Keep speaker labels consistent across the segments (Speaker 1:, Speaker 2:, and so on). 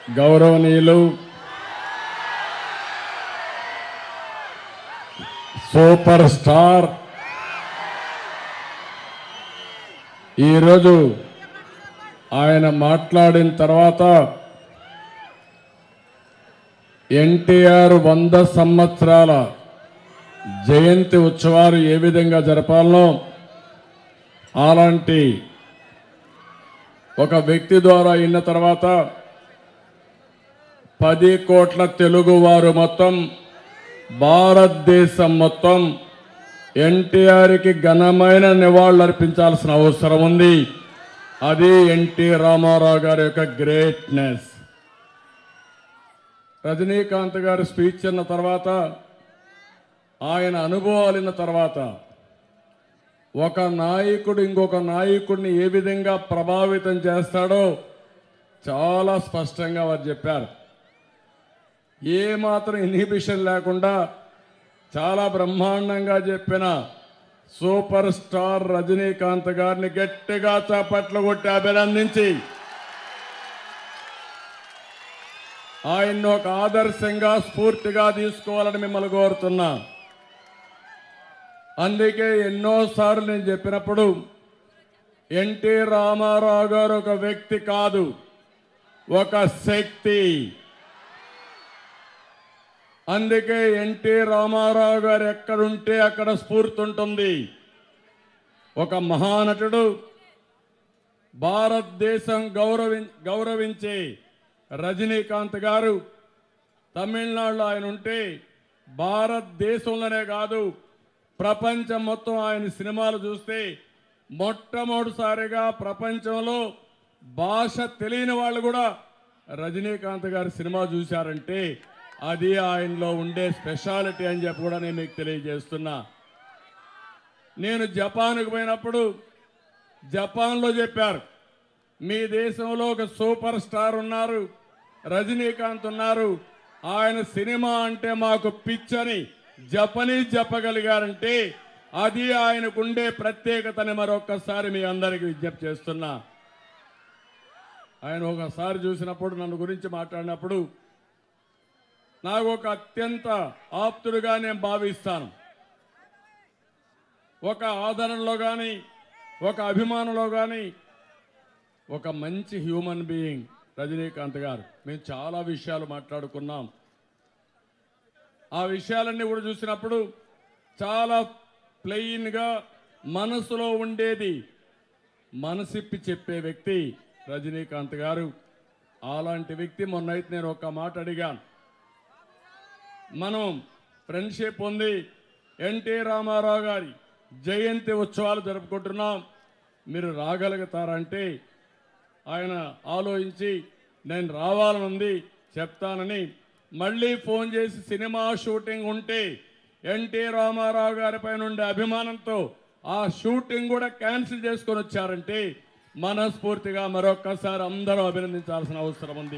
Speaker 1: గౌరవనీయులు super star ఈరోజు ఆయన మాట్లాడిన తర్వాత ఎన్టీఆర్ వంద సంవత్సరాల జయంతి ఉత్సవాలు ఏ విధంగా జరపాలనో అలాంటి ఒక వ్యక్తి ద్వారా అయిన తర్వాత పది కోట్ల తెలుగు వారు మొత్తం భారతదేశం మొత్తం ఎన్టీఆర్కి ఘనమైన నివాళులర్పించాల్సిన అవసరం ఉంది అది ఎన్టీ రామారావు గారి యొక్క గ్రేట్నెస్ రజనీకాంత్ గారు స్పీచ్ అన్న తర్వాత ఆయన అనుభవాలు విన్న తర్వాత ఒక నాయకుడు ఇంకొక నాయకుడిని ఏ విధంగా ప్రభావితం చేస్తాడో చాలా స్పష్టంగా వారు చెప్పారు ఏ మాత్రం ఇన్హిబిషన్ లేకుండా చాలా బ్రహ్మాండంగా చెప్పిన సూపర్ స్టార్ రజనీకాంత్ గారిని గట్టిగా చప్పట్లు కొట్టి అభినందించి ఆయన్ని ఒక ఆదర్శంగా స్ఫూర్తిగా తీసుకోవాలని మిమ్మల్ని కోరుతున్నా అందుకే ఎన్నోసార్లు నేను చెప్పినప్పుడు ఎన్టీ రామారావు గారు ఒక వ్యక్తి కాదు ఒక శక్తి అందుకే ఎన్టీ రామారావు గారు ఎక్కడుంటే అక్కడ స్ఫూర్తి ఉంటుంది ఒక మహానటుడు భారతదేశం గౌరవి గౌరవించే రజనీకాంత్ గారు తమిళనాడులో ఆయన ఉంటే భారతదేశంలోనే కాదు ప్రపంచం మొత్తం ఆయన సినిమాలు చూస్తే మొట్టమొదటిసారిగా ప్రపంచంలో భాష తెలియని వాళ్ళు కూడా రజనీకాంత్ గారి సినిమా చూశారంటే అది ఆయనలో ఉండే స్పెషాలిటీ అని చెప్పి కూడా నేను మీకు తెలియజేస్తున్నా నేను జపాన్కు పోయినప్పుడు జపాన్లో చెప్పారు మీ దేశంలో ఒక సూపర్ స్టార్ ఉన్నారు రజనీకాంత్ ఉన్నారు ఆయన సినిమా అంటే మాకు పిచ్చని జపనీస్ చెప్పగలిగారంటే అది ఆయనకుండే ప్రత్యేకతని మరొక్కసారి మీ అందరికీ విజ్ఞప్తి చేస్తున్నా ఆయన ఒకసారి చూసినప్పుడు నన్ను గురించి మాట్లాడినప్పుడు నాకు ఒక అత్యంత ఆప్తుడుగా నేను భావిస్తాను ఒక ఆదరణలో కానీ ఒక అభిమానంలో కానీ ఒక మంచి హ్యూమన్ బీయింగ్ రజనీకాంత్ గారు మేము చాలా విషయాలు మాట్లాడుకున్నాం ఆ విషయాలన్నీ కూడా చూసినప్పుడు చాలా ప్లెయిన్గా మనసులో ఉండేది మనసిప్పి చెప్పే వ్యక్తి రజనీకాంత్ గారు అలాంటి వ్యక్తి మొన్నైతే నేను ఒక మాట అడిగాను మనం ఫ్రెండ్షిప్ ఉంది ఎన్టీ రామారావు గారి జయంతి ఉత్సవాలు జరుపుకుంటున్నాం మీరు రాగలుగుతారంటే ఆయన ఆలోచించి నేను రావాలనుంది చెప్తానని మళ్ళీ ఫోన్ చేసి సినిమా షూటింగ్ ఉంటే ఎన్టీ రామారావు గారి పైన ఉండే అభిమానంతో ఆ షూటింగ్ కూడా క్యాన్సిల్ చేసుకొని వచ్చారంటే మనస్ఫూర్తిగా మరొక్కసారి అందరూ అభినందించాల్సిన అవసరం ఉంది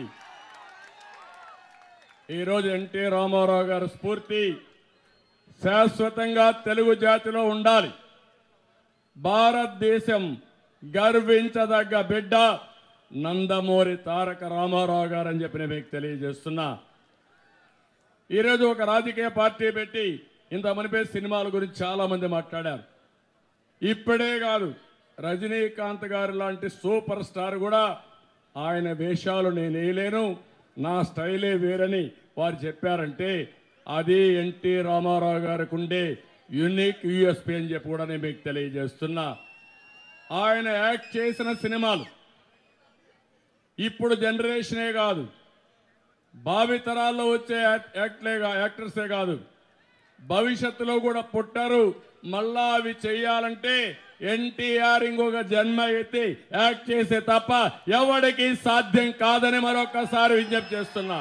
Speaker 1: ఈరోజు ఎన్టీ రామారావు గారి స్ఫూర్తి శాశ్వతంగా తెలుగు జాతిలో ఉండాలి భారతదేశం గర్వించదగ్గ బిడ్డ నందమూరి తారక రామారావు గారు అని చెప్పి నేను మీకు తెలియజేస్తున్నా ఈరోజు ఒక రాజకీయ పార్టీ పెట్టి ఇంత మునిపే సినిమాల గురించి చాలా మంది మాట్లాడారు ఇప్పుడే కాదు రజనీకాంత్ గారు లాంటి సూపర్ స్టార్ కూడా ఆయన వేషాలు నేను వేయలేను నా స్టైలే వేరని వారు చెప్పారంటే అది ఎన్టీ రామారావు గారికి ఉండే యునిక్ యూఎస్పీ అని చెప్పి కూడా నేను మీకు తెలియజేస్తున్నా ఆయన యాక్ట్ చేసిన సినిమాలు ఇప్పుడు జనరేషనే కాదు భావితరాల్లో వచ్చే యాక్- యాక్ట్లే కా- యాక్టర్సే కాదు భవిష్యత్తులో కూడా పుట్టారు మళ్ళా అవి చెయ్యాలంటే ఎన్టీఆర్ ఇంకొక జన్మ ఎత్తి యాక్ట్ చేసే తప్ప ఎవడికి సాధ్యం కాదని మరొకసారి విజ్ఞప్తి చేస్తున్నా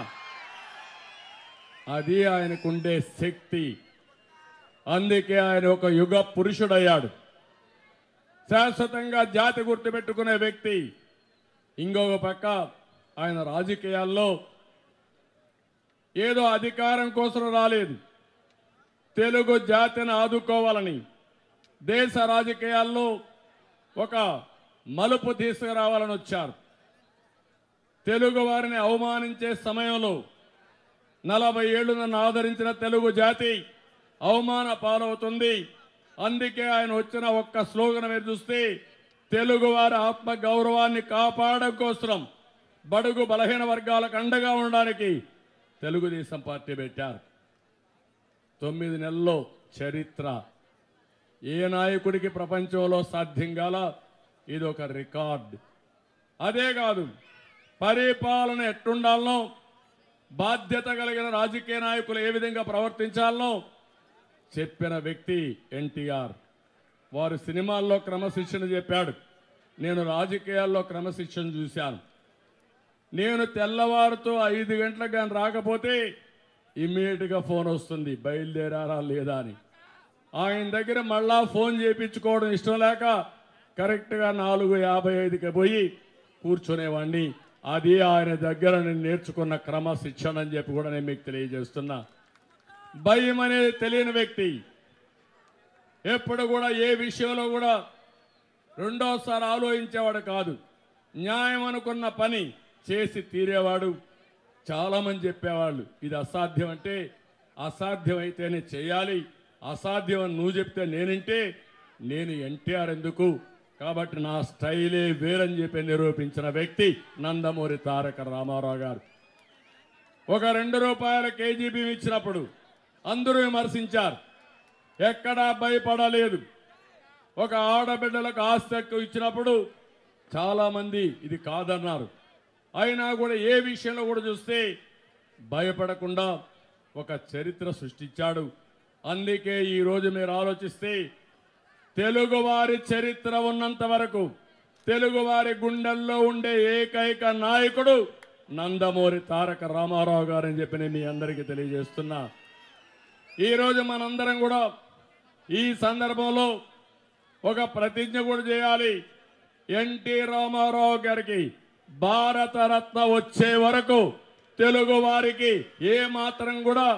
Speaker 1: అది ఆయనకుండే శక్తి అందుకే ఆయన ఒక యుగ పురుషుడయ్యాడు శాశ్వతంగా జాతి గుర్తుపెట్టుకునే వ్యక్తి ఇంకొక పక్క ఆయన రాజకీయాల్లో ఏదో అధికారం కోసం రాలేదు తెలుగు జాతిని ఆదుకోవాలని దేశ రాజకీయాల్లో ఒక మలుపు తీసుకురావాలని వచ్చారు తెలుగు వారిని అవమానించే సమయంలో నలభై ఏళ్లు నన్ను ఆదరించిన తెలుగు జాతి అవమాన పాలవుతుంది అందుకే ఆయన వచ్చిన ఒక్క స్లోగన్ మీరు చూస్తే తెలుగు వారి ఆత్మ గౌరవాన్ని కాపాడడం కోసం బడుగు బలహీన వర్గాలకు అండగా ఉండడానికి తెలుగుదేశం పార్టీ పెట్టారు తొమ్మిది నెలల్లో చరిత్ర ఏ నాయకుడికి ప్రపంచంలో సాధ్యం కాల ఇది ఒక రికార్డ్ అదే కాదు పరిపాలన ఎట్టుండాలనో బాధ్యత కలిగిన రాజకీయ నాయకులు ఏ విధంగా ప్రవర్తించాలనో చెప్పిన వ్యక్తి ఎన్టీఆర్ వారు సినిమాల్లో క్రమశిక్షణ చెప్పాడు నేను రాజకీయాల్లో క్రమశిక్షణ చూశాను నేను తెల్లవారుతో ఐదు గంటలకు కానీ రాకపోతే ఇమ్మీడియట్గా ఫోన్ వస్తుంది బయలుదేరారా లేదా అని ఆయన దగ్గర మళ్ళా ఫోన్ చేయించుకోవడం ఇష్టం లేక కరెక్ట్గా నాలుగు యాభై ఐదుకి పోయి కూర్చునేవాడిని అది ఆయన దగ్గర నేను నేర్చుకున్న క్రమశిక్షణ అని చెప్పి కూడా నేను మీకు తెలియజేస్తున్నా భయం అనేది తెలియని వ్యక్తి ఎప్పుడు కూడా ఏ విషయంలో కూడా రెండోసారి ఆలోచించేవాడు కాదు న్యాయం అనుకున్న పని చేసి తీరేవాడు చాలామంది చెప్పేవాళ్ళు ఇది అసాధ్యం అంటే అసాధ్యం అయితేనే చేయాలి అసాధ్యం అని నువ్వు చెప్తే నేనంటే నేను ఎన్టీఆర్ ఎందుకు కాబట్టి నా స్టైలే వేరని చెప్పి నిరూపించిన వ్యక్తి నందమూరి తారక రామారావు గారు ఒక రెండు రూపాయల కేజీ బియ్యం ఇచ్చినప్పుడు అందరూ విమర్శించారు ఎక్కడా భయపడలేదు ఒక ఆడబిడ్డలకు ఆస్తి హక్కు ఇచ్చినప్పుడు చాలామంది ఇది కాదన్నారు అయినా కూడా ఏ విషయంలో కూడా చూస్తే భయపడకుండా ఒక చరిత్ర సృష్టించాడు అందుకే ఈ రోజు మీరు ఆలోచిస్తే తెలుగువారి చరిత్ర ఉన్నంత వరకు తెలుగువారి గుండెల్లో ఉండే ఏకైక నాయకుడు నందమూరి తారక రామారావు గారని చెప్పి నేను మీ అందరికీ తెలియజేస్తున్నా ఈరోజు మనందరం కూడా ఈ సందర్భంలో ఒక ప్రతిజ్ఞ కూడా చేయాలి ఎన్టీ రామారావు గారికి భారతరత్న వచ్చే వరకు తెలుగు వారికి ఏ మాత్రం కూడా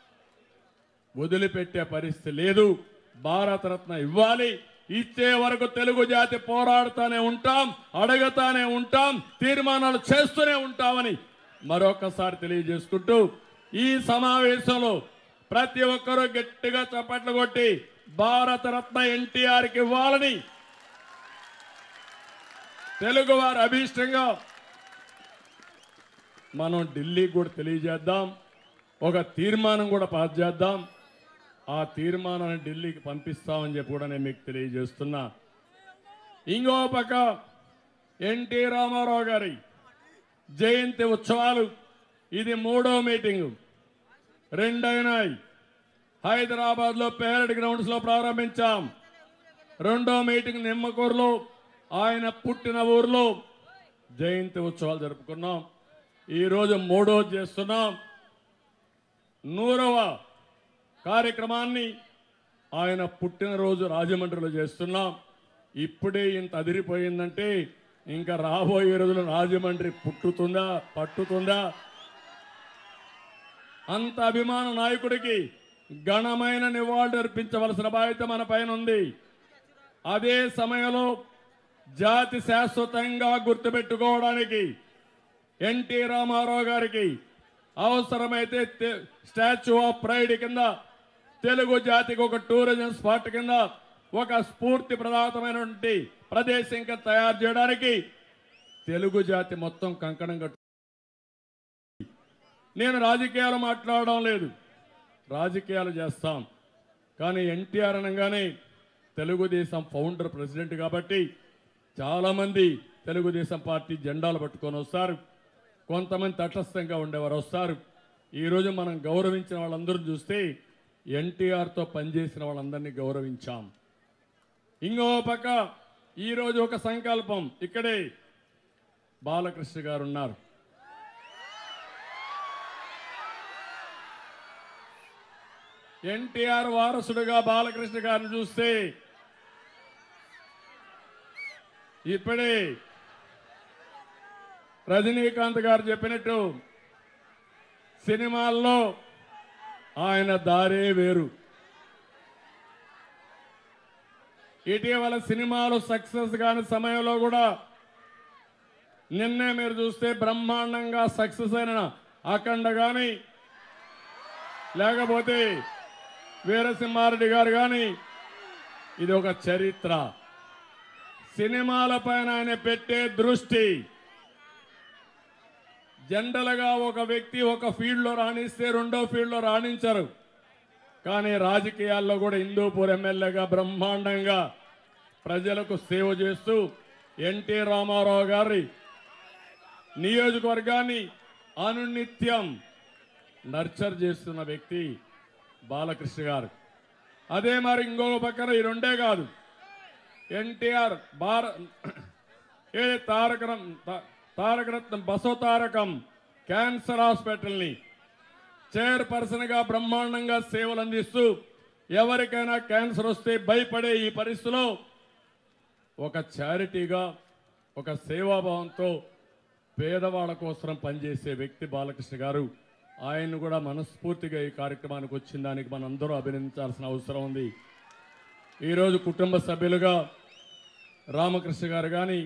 Speaker 1: వదిలిపెట్టే పరిస్థితి లేదు భారతరత్న ఇవ్వాలి ఇచ్చే వరకు తెలుగు జాతి పోరాడుతూనే ఉంటాం అడుగుతానే ఉంటాం తీర్మానాలు చేస్తూనే ఉంటామని మరొకసారి తెలియజేసుకుంటూ ఈ సమావేశంలో ప్రతి ఒక్కరూ గట్టిగా చప్పట్లు కొట్టి భారతరత్న ఎన్టీఆర్కి ఇవ్వాలని తెలుగు వారి అభీష్టంగా మనం ఢిల్లీకి కూడా తెలియజేద్దాం ఒక తీర్మానం కూడా పాస్ చేద్దాం ఆ తీర్మానాన్ని ఢిల్లీకి పంపిస్తామని చెప్పి కూడా నేను మీకు తెలియజేస్తున్నా ఇంకో పక్క ఎన్టీ రామారావు గారి జయంతి ఉత్సవాలు ఇది మూడో మీటింగు రెండైనాయి హైదరాబాద్లో పేరడ్ గ్రౌండ్స్లో ప్రారంభించాం రెండో మీటింగ్ నిమ్మకూరులో ఆయన పుట్టిన ఊర్లో జయంతి ఉత్సవాలు జరుపుకున్నాం ఈరోజు మూడో చేస్తున్నాం నూరవ కార్యక్రమాన్ని ఆయన పుట్టినరోజు రాజమండ్రిలో చేస్తున్నాం ఇప్పుడే ఇంత అదిరిపోయిందంటే ఇంకా రాబోయే రోజులు రాజమండ్రి పుట్టుతుందా పట్టుతుందా అంత అభిమాన నాయకుడికి ఘనమైన నివాళులు అర్పించవలసిన బాధ్యత మన పైన ఉంది అదే సమయంలో జాతి శాశ్వతంగా గుర్తుపెట్టుకోవడానికి ఎన్టీ రామారావు గారికి అవసరమైతే తె- స్టాచ్యూ ఆఫ్ ప్రైడ్ కింద తెలుగు జాతికి ఒక టూరిజం స్పాట్ కింద ఒక స్ఫూర్తి ప్రదాతమైనటువంటి ప్రదేశం కింద తయారు చేయడానికి తెలుగు జాతి మొత్తం కంకణం కట్టు నేను రాజకీయాలు మాట్లాడడం లేదు రాజకీయాలు చేస్తాం కానీ ఎన్టీఆర్ అనగానే తెలుగుదేశం ఫౌండర్ ప్రెసిడెంట్ కాబట్టి చాలామంది తెలుగుదేశం పార్టీ జెండాలు పట్టుకొని వస్తారు కొంతమంది తటస్థంగా ఉండేవారు వస్తారు ఈరోజు మనం గౌరవించిన వాళ్ళందరూ చూస్తే ఎన్టీఆర్తో పనిచేసిన వాళ్ళందరినీ గౌరవించాం ఇంకో పక్క ఈరోజు ఒక సంకల్పం ఇక్కడే బాలకృష్ణ గారు ఉన్నారు ఎన్టీఆర్ వారసుడుగా బాలకృష్ణ గారిని చూస్తే ఇప్పుడే రజనీకాంత్ గారు చెప్పినట్టు సినిమాల్లో ఆయన దారే వేరు ఇటీవల సినిమాలు సక్సెస్ కాని సమయంలో కూడా నిన్నే మీరు చూస్తే బ్రహ్మాండంగా సక్సెస్ అయిన అఖండ కానీ లేకపోతే వీరసింహారెడ్డి గారు కానీ ఇది ఒక చరిత్ర సినిమాలపైన ఆయన పెట్టే దృష్టి జనరల్గా ఒక వ్యక్తి ఒక ఫీల్డ్లో రాణిస్తే రెండో ఫీల్డ్లో రాణించరు కానీ రాజకీయాల్లో కూడా హిందూపూర్ ఎమ్మెల్యేగా బ్రహ్మాండంగా ప్రజలకు సేవ చేస్తూ ఎన్టీ రామారావు గారి నియోజకవర్గాన్ని అనునిత్యం నర్చర్ చేస్తున్న వ్యక్తి బాలకృష్ణ గారు అదే మరి ఇంకొక పక్కన ఈ రెండే కాదు ఎన్టీఆర్ భార ఏ తారక రత్న- తా- తారక రత్నం బసవ తారకం క్యాన్సర్ హాస్పిటల్ని చైర్పర్సన్ గా బ్రహ్మాండంగా సేవలు అందిస్తూ ఎవరికైనా క్యాన్సర్ వస్తే భయపడే ఈ పరిస్థితిలో ఒక చారిటీగా ఒక సేవాభావంతో పేదవాళ్ళ కోసం పనిచేసే వ్యక్తి బాలకృష్ణ గారు ఆయన్ని కూడా మనస్ఫూర్తిగా ఈ కార్యక్రమానికి వచ్చిన దానికి మనందరూ అభినందించాల్సిన అవసరం ఉంది ఈరోజు కుటుంబ సభ్యులుగా రామకృష్ణ గారు కానీ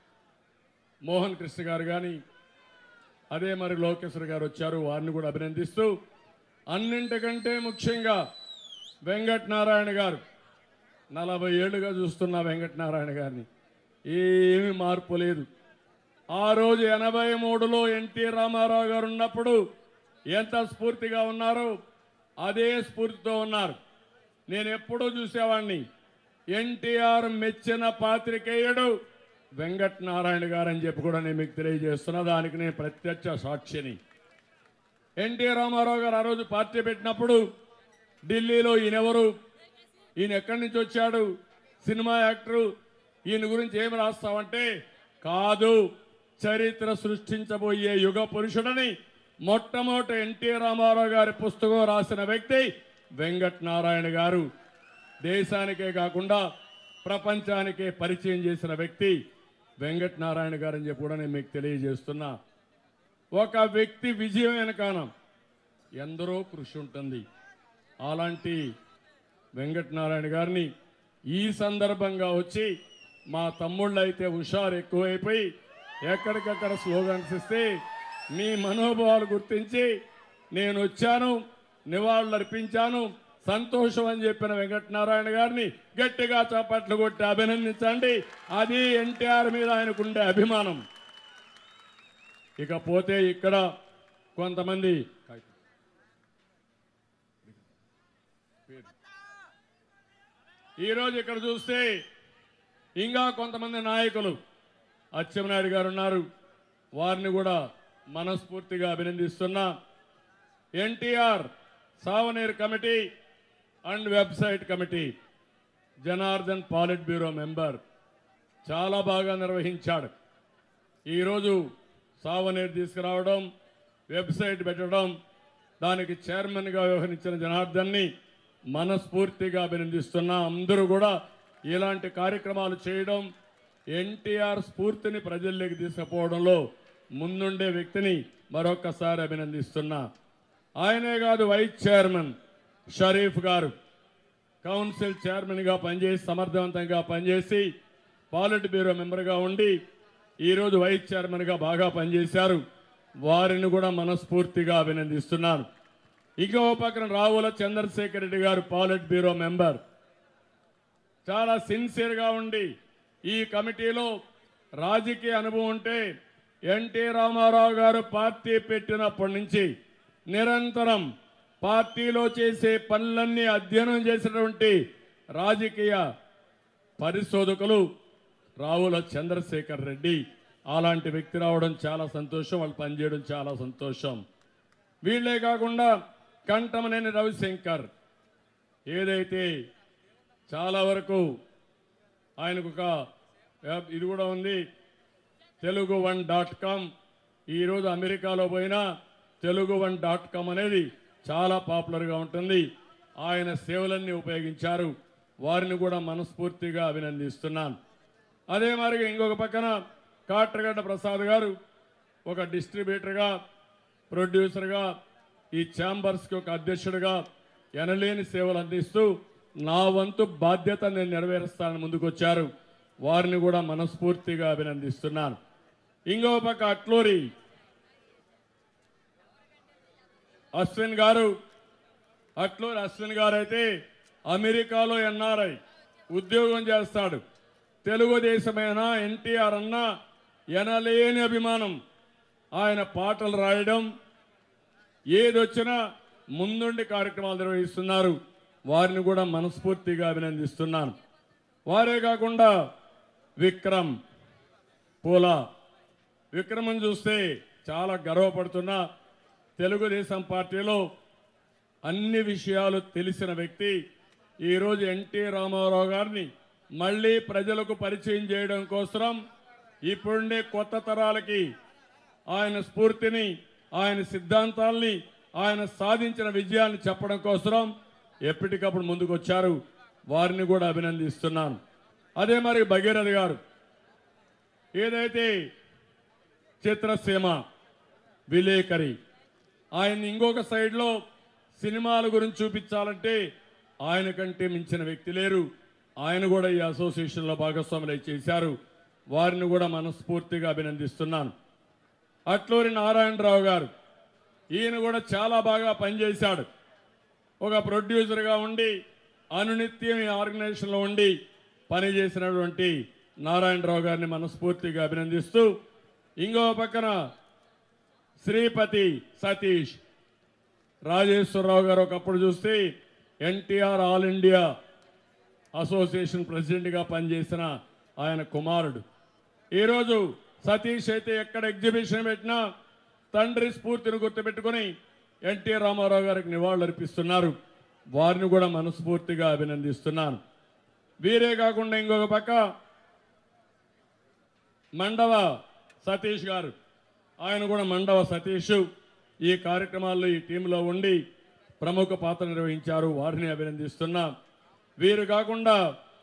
Speaker 1: మోహన్ కృష్ణ గారు కానీ అదే మరి లోకేశ్వర్ గారు వచ్చారు వారిని కూడా అభినందిస్తూ అన్నింటికంటే ముఖ్యంగా వెంకట నారాయణ గారు నలభై ఏళ్ళుగా చూస్తున్న వెంకట నారాయణ గారిని ఏమీ మార్పు లేదు ఆ రోజు ఎనభై మూడులో ఎన్టీ రామారావు గారు ఉన్నప్పుడు ఎంత స్ఫూర్తిగా ఉన్నారో అదే స్ఫూర్తితో ఉన్నారు నేను ఎప్పుడూ చూసేవాడిని ఎన్టీఆర్ మెచ్చిన పాత్రికేయుడు వెంకట నారాయణ గారు అని చెప్పి కూడా నేను మీకు తెలియజేస్తున్నా దానికి నేను ప్రత్యక్ష సాక్షిని ఎన్టీ రామారావు గారు ఆ రోజు పార్టీ పెట్టినప్పుడు ఢిల్లీలో ఈయనెవరు ఈయన ఎక్కడి నుంచి వచ్చాడు సినిమా యాక్టరు ఈయన గురించి ఏం రాస్తావంటే కాదు చరిత్ర సృష్టించబోయే యుగ పురుషుడని మొట్టమొదటి ఎన్టీ రామారావు గారి పుస్తకం రాసిన వ్యక్తి వెంకట నారాయణ గారు దేశానికే కాకుండా ప్రపంచానికే పరిచయం చేసిన వ్యక్తి వెంకట నారాయణ గారు అని చెప్పి కూడా నేను మీకు తెలియజేస్తున్నా ఒక వ్యక్తి విజయం వెనకాన ఎందరో కృషి ఉంటుంది అలాంటి వెంకటనారాయణ గారిని ఈ సందర్భంగా వచ్చి మా తమ్ముళ్ళు అయితే హుషారు ఎక్కువైపోయి ఎక్కడికక్కడ స్లోగన్స్ ఇస్తే మీ మనోభావాలు గుర్తించి నేను వచ్చాను నివాళులు అర్పించాను సంతోషం అని చెప్పిన వెంకటనారాయణ గారిని గట్టిగా చప్పట్లు కొట్టి అభినందించండి అది ఎన్టీఆర్ మీద ఆయనకుండే అభిమానం ఇకపోతే ఇక్కడ కొంతమంది ఈరోజు ఇక్కడ చూస్తే ఇంకా కొంతమంది నాయకులు అచ్చెన్నాయుడు గారు ఉన్నారు వారిని కూడా మనస్ఫూర్తిగా అభినందిస్తున్నా NTR souvenir committee and website committee Janardhan politburo member చాలా బాగా నిర్వహించాడు ఈరోజు సావనేర్ తీసుకురావడం వెబ్సైట్ పెట్టడం దానికి చైర్మన్గా వ్యవహరించిన జనార్దన్ని మనస్ఫూర్తిగా అభినందిస్తున్నా అందరూ కూడా ఇలాంటి కార్యక్రమాలు చేయడం ఎన్టీఆర్ స్ఫూర్తిని ప్రజల్లోకి తీసుకుపోవడంలో ముందుండే వ్యక్తిని మరొక్కసారి అభినందిస్తున్నా ఆయనే కాదు వైస్ చైర్మన్ షరీఫ్ గారు కౌన్సిల్ చైర్మన్గా పనిచేసి సమర్థవంతంగా పనిచేసి పాలిట్ బ్యూరో మెంబర్గా ఉండి ఈరోజు వైస్ చైర్మన్గా బాగా పనిచేశారు వారిని కూడా మనస్ఫూర్తిగా అభినందిస్తున్నాను ఇంకో పక్కన రావుల చంద్రశేఖర్ రెడ్డి గారు పాలిట్ బ్యూరో మెంబర్ చాలా సిన్సియర్గా ఉండి ఈ కమిటీలో రాజకీయ అనుభవం ఉంటే ఎన్టీ రామారావు గారు పార్టీ పెట్టినప్పటి నుంచి నిరంతరం పార్టీలో చేసే పనులన్నీ అధ్యయనం చేసినటువంటి రాజకీయ పరిశోధకులు రావుల చంద్రశేఖర్ రెడ్డి అలాంటి వ్యక్తి రావడం చాలా సంతోషం వాళ్ళు పనిచేయడం చాలా సంతోషం వీళ్ళే కాకుండా కంఠమనేని రవిశంకర్ ఏదైతే చాలా వరకు ఆయనకు ఒక యాప్ ఇది కూడా ఉంది తెలుగు వన్ డాట్ కామ్ ఈరోజు అమెరికాలో పోయినా తెలుగు వన్ డాట్ కామ్ అనేది చాలా పాపులర్గా ఉంటుంది ఆయన సేవలన్నీ ఉపయోగించారు వారిని కూడా మనస్ఫూర్తిగా అభినందిస్తున్నాను అదే మరి ఇంకొక పక్కన కాట్రగడ్డ ప్రసాద్ గారు ఒక డిస్ట్రిబ్యూటర్గా ప్రొడ్యూసర్గా ఈ ఛాంబర్స్కి ఒక అధ్యక్షుడిగా ఎనలేని సేవలు అందిస్తూ నా వంతు బాధ్యత నేను నెరవేరుస్తానని ముందుకొచ్చారు వారిని కూడా మనస్ఫూర్తిగా అభినందిస్తున్నాను ఇంకో పక్క అట్లూరి అశ్విన్ గారు అట్లూరి అశ్విన్ గారు అయితే అమెరికాలో ఎన్ఆర్ఐ ఉద్యోగం చేస్తాడు తెలుగుదేశమైనా ఎన్టీఆర్ అన్న ఎనలేని అభిమానం ఆయన పాటలు రాయడం ఏదొచ్చినా ముందుండి కార్యక్రమాలు నిర్వహిస్తున్నారు వారిని కూడా మనస్ఫూర్తిగా అభినందిస్తున్నాను వారే కాకుండా విక్రమ్ పూల విక్రమం చూస్తే చాలా గర్వపడుతున్నా తెలుగుదేశం పార్టీలో అన్ని విషయాలు తెలిసిన వ్యక్తి ఈరోజు ఎన్టీ రామారావు గారిని మళ్ళీ ప్రజలకు పరిచయం చేయడం కోసం ఇప్పుడుండే కొత్త తరాలకి ఆయన స్ఫూర్తిని ఆయన సిద్ధాంతాల్ని ఆయన సాధించిన విజయాన్ని చెప్పడం కోసం ఎప్పటికప్పుడు ముందుకు వచ్చారు వారిని కూడా అభినందిస్తున్నాను అదే మరి భగీరథ గారు ఏదైతే చిత్రసీమ విలేకరి ఆయన ఇంకొక సైడ్లో సినిమాల గురించి చూపించాలంటే ఆయన కంటే మించిన వ్యక్తి లేరు ఆయన కూడా ఈ అసోసియేషన్లో భాగస్వాములై చేశారు వారిని కూడా మనస్ఫూర్తిగా అభినందిస్తున్నాను అట్లూరి నారాయణరావు గారు ఈయన కూడా చాలా బాగా పనిచేశాడు ఒక ప్రొడ్యూసర్గా ఉండి అనునిత్యం ఈ ఆర్గనైజేషన్లో ఉండి పనిచేసినటువంటి నారాయణరావు గారిని మనస్ఫూర్తిగా అభినందిస్తూ ఇంకో పక్కన శ్రీపతి సతీష్ రాజేశ్వరరావు గారు ఒకప్పుడు చూస్తే ఎన్టీఆర్ ఆల్ ఇండియా అసోసియేషన్ ప్రెసిడెంట్గా పనిచేసిన ఆయన కుమారుడు ఈరోజు సతీష్ అయితే ఎక్కడ ఎగ్జిబిషన్ పెట్టినా తండ్రి స్ఫూర్తిని గుర్తుపెట్టుకొని ఎన్టీ రామారావు గారికి నివాళులు అర్పిస్తున్నారు వారిని కూడా మనస్ఫూర్తిగా అభినందిస్తున్నాను వీరే కాకుండా ఇంకొక పక్క మండవ సతీష్ గారు ఆయన కూడా మండవ సతీష్ ఈ కార్యక్రమాల్లో ఈ టీంలో ఉండి ప్రముఖ పాత్ర నిర్వహించారు వారిని అభినందిస్తున్నా వీరు కాకుండా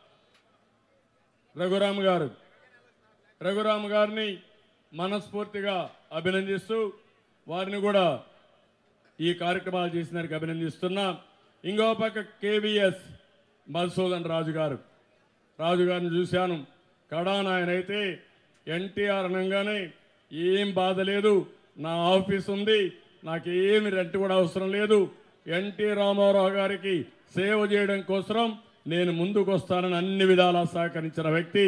Speaker 1: రఘురామ్ గారు రఘురామ్ గారిని మనస్ఫూర్తిగా అభినందిస్తూ వారిని కూడా ఈ కార్యక్రమాలు చేసినందుకు అభినందిస్తున్నా ఇంకో పక్క కేవీఎస్ మధుసూదన్ రాజు గారు రాజు గారిని చూశాను కడాన ఆయన అయితే ఎన్టీఆర్ అనగానే ఏం బాధ లేదు నా ఆఫీస్ ఉంది నాకేమి రెంట్ కూడా అవసరం లేదు ఎన్టీ రామారావు గారికి సేవ చేయడం కోసం నేను ముందుకు వస్తానని అన్ని విధాలా సహకరించిన వ్యక్తి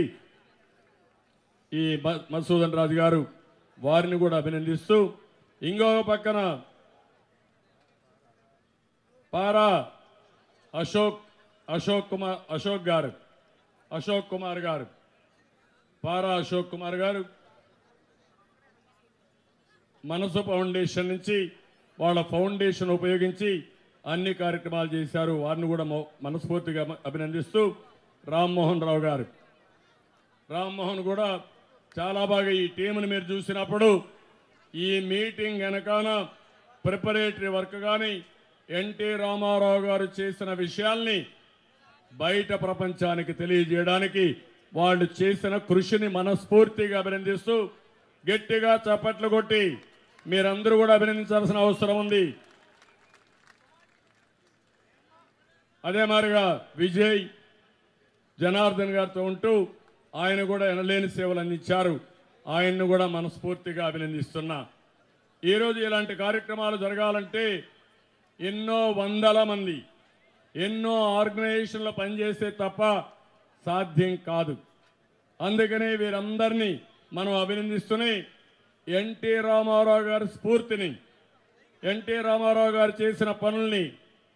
Speaker 1: ఈ మ- మధుసూదన్ రాజు గారు వారిని కూడా అభినందిస్తూ ఇంకొక పక్కన పారా అశోక్ అశోక్ కుమార్ అశోక్ గారు అశోక్ కుమార్ గారు పారా అశోక్ కుమార్ గారు మనసు ఫౌండేషన్ నుంచి వాళ్ళ ఫౌండేషన్ ఉపయోగించి అన్ని కార్యక్రమాలు చేశారు వారిని కూడా మొ- మనస్ఫూర్తిగా అభినందిస్తూ రామ్మోహన్ రావు గారు రామ్మోహన్ కూడా చాలా బాగా ఈ టీంని మీరు చూసినప్పుడు ఈ మీటింగ్ వెనకాల ప్రిపరేటరీ వర్క్ కానీ ఎన్టీ రామారావు గారు చేసిన విషయాల్ని బయట ప్రపంచానికి తెలియజేయడానికి వాళ్ళు చేసిన కృషిని మనస్ఫూర్తిగా అభినందిస్తూ గట్టిగా చప్పట్లు కొట్టి మీరందరూ కూడా అభినందించాల్సిన అవసరం ఉంది అదే మాదిరిగా విజయ్ జనార్దన్ గారితో ఉంటూ ఆయన కూడా ఎనలేని సేవలు అందించారు ఆయన్ను కూడా మనస్ఫూర్తిగా అభినందిస్తున్నా ఈరోజు ఇలాంటి కార్యక్రమాలు జరగాలంటే ఎన్నో వందల మంది ఎన్నో ఆర్గనైజేషన్లో పనిచేస్తే తప్ప సాధ్యం కాదు అందుకనే వీరందరినీ మనం అభినందిస్తూనే ఎన్టీ రామారావు గారి స్ఫూర్తిని ఎన్టీ రామారావు గారు చేసిన పనుల్ని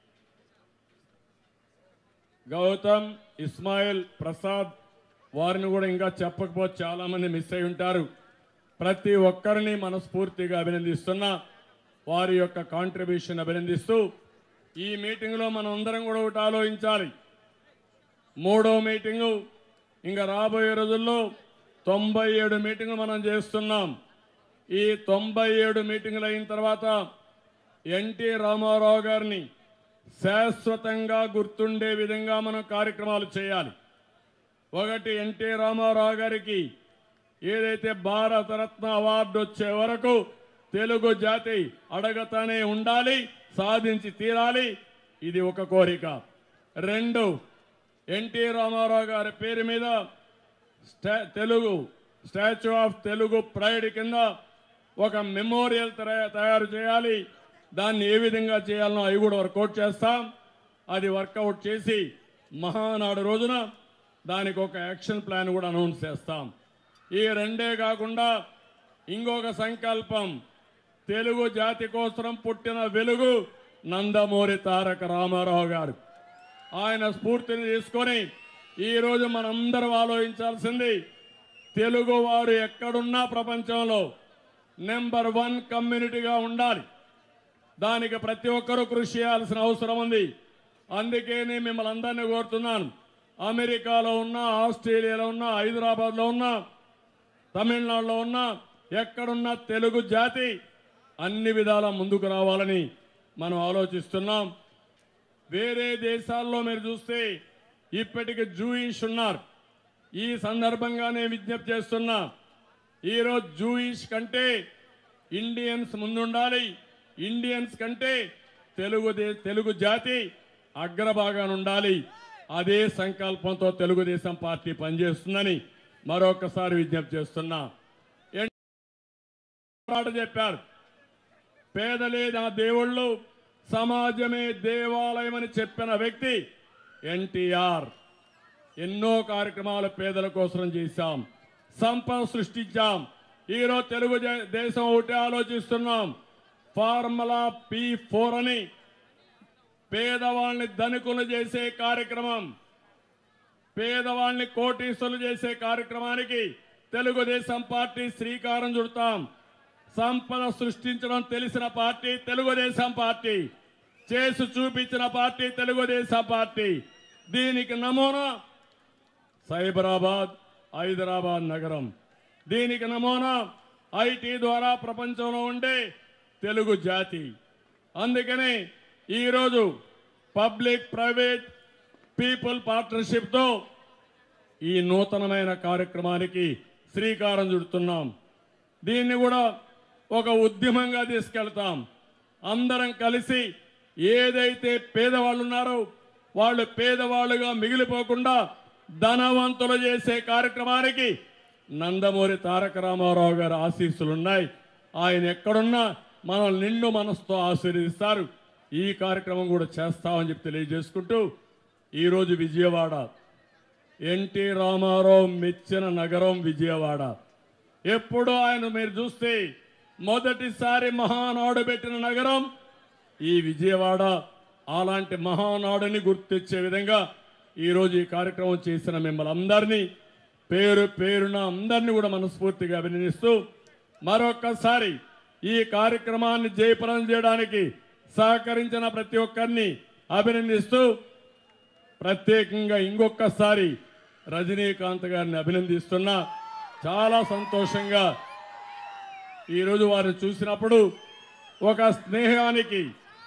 Speaker 1: గౌతమ్ ఇస్మాయిల్ ప్రసాద్ వారిని కూడా ఇంకా చెప్పకపోతే చాలా మంది మిస్ అయి ఉంటారు ప్రతి ఒక్కరిని మనస్ఫూర్తిగా అభినందిస్తున్నా వారి యొక్క కాంట్రిబ్యూషన్ అభినందిస్తూ ఈ మీటింగ్లో మనం అందరం కూడా ఒకటి ఆలోచించాలి మూడో మీటింగు ఇంకా రాబోయే రోజుల్లో తొంభై ఏడు మీటింగులు మనం చేస్తున్నాం ఈ తొంభై ఏడు మీటింగులు అయిన తర్వాత ఎన్టీ రామారావు గారిని శాశ్వతంగా గుర్తుండే విధంగా మనం కార్యక్రమాలు చేయాలి ఒకటి ఎన్టీ రామారావు గారికి ఏదైతే భారతరత్న అవార్డు వచ్చే వరకు తెలుగు జాతి అడగతానే ఉండాలి సాధించి తీరాలి ఇది ఒక కోరిక రెండు ఎన్టీ రామారావు గారి పేరు మీద స్టా Telugu statue of Telugu pride కింద ఒక మెమోరియల్ తయా- తయారు చేయాలి దాన్ని ఏ విధంగా చేయాలనో అవి కూడా వర్కౌట్ చేస్తాం అది వర్కౌట్ చేసి మహానాడు రోజున దానికి ఒక యాక్షన్ ప్లాన్ కూడా అనౌన్స్ చేస్తాం ఈ రెండే కాకుండా ఇంకొక సంకల్పం తెలుగు జాతి కోసం పుట్టిన వెలుగు నందమూరి తారక రామారావు గారు ఆయన స్ఫూర్తిని తీసుకొని ఈరోజు మనందరం ఆలోచించాల్సింది తెలుగు వారు ఎక్కడున్నా ప్రపంచంలో నెంబర్ వన్ కమ్యూనిటీగా ఉండాలి దానికి ప్రతి ఒక్కరూ కృషి చేయాల్సిన అవసరం ఉంది అందుకే నేను మిమ్మల్ని అందరినీ కోరుతున్నాను అమెరికాలో ఉన్నా ఆస్ట్రేలియాలో ఉన్నా హైదరాబాద్లో ఉన్నా తమిళనాడులో ఉన్నా ఎక్కడున్న తెలుగు జాతి అన్ని విధాల ముందుకు రావాలని మనం ఆలోచిస్తున్నాం వేరే దేశాల్లో మీరు చూస్తే ఇప్పటికి జూయిష్ ఉన్నారు ఈ సందర్భంగా నేను విజ్ఞప్తి చేస్తున్నా ఈరోజు జూయిష్ కంటే ఇండియన్స్ ముందుండాలి ఇండియన్స్ కంటే తెలుగు దే- తెలుగు జాతి అగ్రభాగాన ఉండాలి అదే సంకల్పంతో తెలుగుదేశం పార్టీ పనిచేస్తుందని మరొకసారి విజ్ఞప్తి చేస్తున్నా ఎన్- మాట చెప్పారు పేదలే నా దేవుళ్ళు సమాజమే దేవాలయమని చెప్పిన వ్యక్తి ఎన్టీఆర్ ఎన్నో కార్యక్రమాలు పేదల కోసం చేశాం సంపద సృష్టించాం ఈరోజు తెలుగు జా- దేశం ఒకటి ఆలోచిస్తున్నాం ఫార్ములా పి ఫోర్ అని పేదవాళ్ళని ధనికులు చేసే కార్యక్రమం పేదవాళ్ళని కోటీసులు చేసే కార్యక్రమానికి తెలుగుదేశం పార్టీ శ్రీకారం చుడతాం సంపద సృష్టించడం తెలిసిన పార్టీ తెలుగుదేశం పార్టీ చేసి చూపించిన పార్టీ తెలుగుదేశం పార్టీ దీనికి నమూనా సైబరాబాద్ హైదరాబాద్ నగరం దీనికి నమూనా ఐటీ ద్వారా ప్రపంచంలో ఉండే తెలుగు జాతి అందుకని ఈరోజు పబ్లిక్ ప్రైవేట్ పీపుల్ పార్ట్నర్షిప్తో ఈ నూతనమైన కార్యక్రమానికి శ్రీకారం చుడుతున్నాం దీన్ని కూడా ఒక ఉద్యమంగా తీసుకెళ్తాం అందరం కలిసి ఏదైతే పేదవాళ్ళు ఉన్నారో వాళ్ళు పేదవాళ్ళుగా మిగిలిపోకుండా ధనవంతులు చేసే కార్యక్రమానికి నందమూరి తారక రామారావు గారి ఆశీస్సులు ఉన్నాయి ఆయన ఎక్కడున్నా మనం నిండు మనసుతో ఆశీర్వదిస్తారు ఈ కార్యక్రమం కూడా చేస్తామని చెప్పి తెలియజేసుకుంటూ ఈరోజు విజయవాడ ఎన్టీ రామారావు మెచ్చిన నగరం విజయవాడ ఎప్పుడూ ఆయన మీరు చూస్తే మొదటిసారి మహానాడు పెట్టిన నగరం ఈ విజయవాడ అలాంటి మహానాడుని గుర్తించే విధంగా ఈరోజు ఈ కార్యక్రమం చేసిన మిమ్మల్ని అందరినీ పేరు పేరున అందరినీ కూడా మనస్ఫూర్తిగా అభినందిస్తూ మరొక్కసారి ఈ కార్యక్రమాన్ని జయప్రదం చేయడానికి సహకరించిన ప్రతి ఒక్కరిని అభినందిస్తూ ప్రత్యేకంగా ఇంకొకసారి రజనీకాంత్ గారిని అభినందిస్తున్నా చాలా సంతోషంగా ఈరోజు వారిని చూసినప్పుడు ఒక స్నేహానికి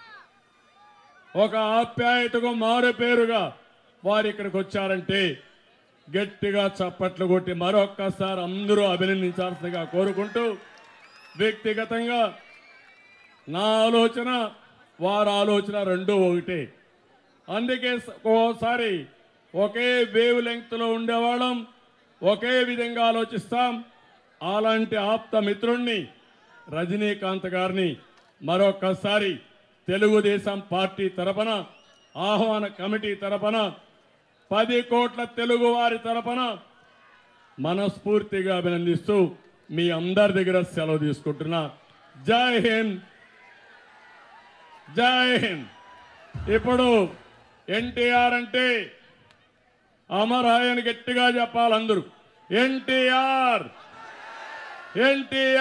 Speaker 1: ఒక ఆప్యాయతకు మారు పేరుగా వారు ఇక్కడికి వచ్చారంటే గట్టిగా చప్పట్లు కొట్టి మరొక్కసారి అందరూ అభినందించాల్సిందిగా కోరుకుంటూ వ్యక్తిగతంగా నా ఆలోచన వారి ఆలోచన రెండూ ఒకటే అందుకే స- ఓసారి ఒకే వేవ్ లెంగ్త్లో ఉండేవాళ్ళం ఒకే విధంగా ఆలోచిస్తాం అలాంటి ఆప్త మిత్రుణ్ణి రజనీకాంత్ గారిని మరొకసారి తెలుగుదేశం పార్టీ తరపున ఆహ్వాన కమిటీ తరపున పది కోట్ల తెలుగు వారి తరపున మనస్ఫూర్తిగా అభినందిస్తూ మీ అందరి దగ్గర సెలవు తీసుకుంటున్నా జై హింద్ జై హింద్ ఇప్పుడు ఎన్టీఆర్ అంటే అమరాయని గట్టిగా చెప్పాలి అందరూ ఎన్టీఆర్ ఎన్టీఆర్